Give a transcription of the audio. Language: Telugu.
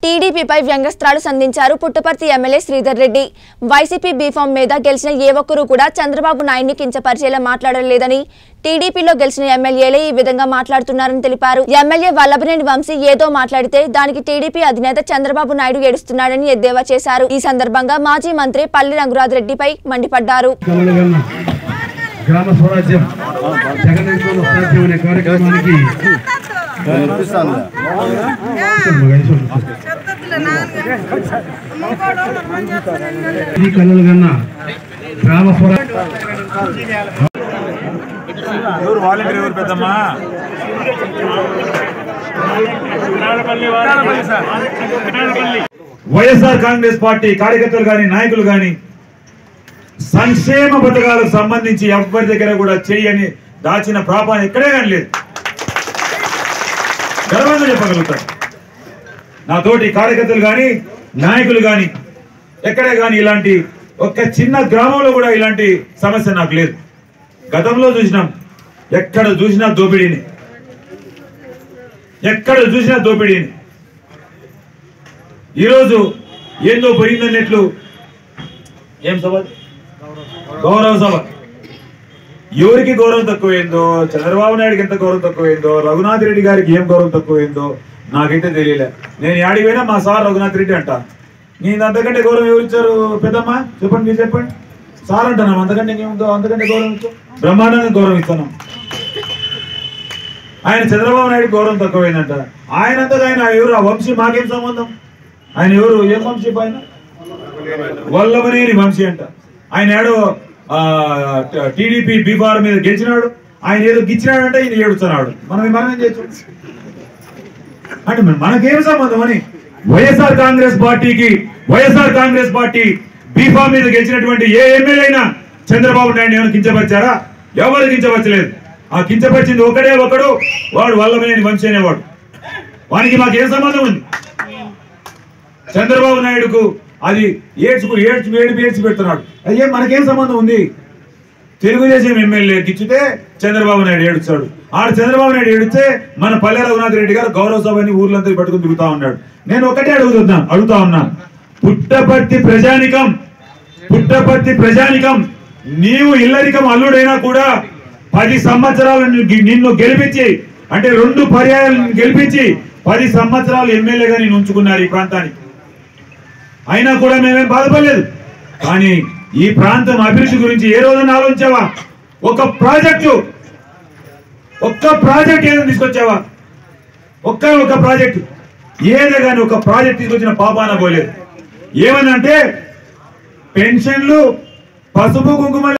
టీడీపీపై వ్యంగ్యస్త్రాలు సంధించారు Puttaparthi MLA Sridhar Reddy YCP B form మీద గెలిచిన ఏ ఒక్కరూ కూడా చంద్రబాబు నాయుడిని కించపరిచేలా మాట్లాడలేదని టీడీపీలో గెలిచిన ఎమ్మెల్యేలే ఈ విధంగా మాట్లాడుతున్నారని తెలిపారు ఎమ్మెల్యే వల్లభనేని వంశీ ఏదో మాట్లాడితే దానికి టీడీపీ అధినేత చంద్రబాబు నాయుడు ఏడుస్తున్నాడని ఎద్దేవా చేశారు ఈ సందర్భంగా మాజీ మంత్రి పల్లి రంగురాజ్ రెడ్డిపై మండిపడ్డారు కలలుగన్న గ్రామ స్వరాజ్యం జగన్మోహన్ సాధ్యం అనే కార్యక్రమానికి ఈ కలలుగన్న గ్రామ స్వరాజ్యం ఎవరు వాలంటీర్ ఎవరు పెద్దమ్మా వైఎస్ఆర్ కాంగ్రెస్ పార్టీ కార్యకర్తలు కానీ నాయకులు కానీ సంక్షేమ పథకాలకు సంబంధించి ఎవరి దగ్గర కూడా చేయని దాచిన ప్రాపాన్ని ఎక్కడే కానీ లేదు గర్వంగా చెప్పగలుగుతారు నా తోటి కార్యకర్తలు కానీ నాయకులు కానీ ఎక్కడే కానీ ఇలాంటి ఒక్క చిన్న గ్రామంలో కూడా ఇలాంటి సమస్య నాకు లేదు గతంలో చూసినాం ఎక్కడ చూసినా దోపిడీని ఎక్కడ చూసినా దోపిడీని ఈరోజు ఏందో పోయిందన్నట్లు ఏం సభ గౌరవ సభ ఎవరికి గౌరవం తక్కువైందో చంద్రబాబు నాయుడుకి ఎంత గౌరవం తక్కువైందో రఘునాథ్ రెడ్డి గారికి ఏం గౌరవం తక్కువైందో నాకైతే తెలియలే నేను యాడికి పోయినా మా సార్ రఘునాథ్ రెడ్డి అంట నేను అంతకంటే గౌరవం ఎవరు ఇచ్చారు పెద్దమ్మా చెప్పండి మీరు చెప్పండి సార్ అంటున్నాం అంతకంటే ఇంకేముందో అంతకంటే గౌరవం ఇచ్చాం బ్రహ్మాండంగా గౌరవం ఇస్తున్నాం ఆయన చంద్రబాబు నాయుడు గౌరవం తక్కువైందంట ఆయన అంతగా ఆయన ఎవరు ఆ వంశీ మాకేం సంబంధం ఆయన ఎవరు ఏం వంశీ ఆయన వల్లభనేని వంశీ అంట ఆయన ఏడో టీడీపీ బీఫార్ మీద గెలిచినాడు ఆయన ఏదో గిచ్చినాడంటే ఈయన ఏడుస్తున్నాడు మనం మనం ఏం చేయొచ్చు అంటే మరి మనకేం సంబంధం అని వైఎస్ఆర్ కాంగ్రెస్ పార్టీకి వైఎస్ఆర్ కాంగ్రెస్ పార్టీ బీఫా మీద గెలిచినటువంటి ఏ ఎమ్మెల్యే అయినా చంద్రబాబు నాయుడు ఏమైనా కించపరిచారా ఎవరు కించపరచలేదు ఆ కించపరిచింది ఒకడే ఒకడు వాడు వల్లభనేని వంశీ అనేవాడు వానికి మాకేం సంబంధం ఉంది చంద్రబాబు నాయుడుకు అది ఏడ్చుకు ఏడ్చు ఏడు ఏడ్చి పెడుతున్నాడు అయ్యే మనకేం సంబంధం ఉంది తెలుగుదేశం ఎమ్మెల్యే గిచ్చితే చంద్రబాబు నాయుడు ఏడుస్తాడు ఆడ చంద్రబాబు నాయుడు ఏడిస్తే మన పల్లె రఘునాథ్ రెడ్డి గారు గౌరవ సభని ఊర్లంతా పట్టుకుని తిరుగుతా ఉన్నాడు నేను ఒకటే అడుగుతున్నాను అడుగుతా ఉన్నా పుట్టపర్తి ప్రజానికం పుట్టపర్తి ప్రజానికం నీవు ఇల్లరికం అల్లుడైనా కూడా పది సంవత్సరాలు నిన్ను- నిన్ను గెలిపించి అంటే రెండు పర్యాయాలను గెలిపించి పది సంవత్సరాలు ఎమ్మెల్యేగా నేను ఉంచుకున్నారు ఈ ప్రాంతానికి అయినా కూడా మేమేం బాధపడలేదు కానీ ఈ ప్రాంతం అభివృద్ధి గురించి ఏ రోజున ఆలోచించావా ఒక ప్రాజెక్టు ఒక్క ప్రాజెక్ట్ ఏదైనా తీసుకొచ్చావా ఒక్క ఒక ప్రాజెక్టు ఏదో కానీ ఒక ప్రాజెక్ట్ తీసుకొచ్చిన పాపాన పోలేదు ఏమనంటే పెన్షన్లు పసుపు కుంకుమ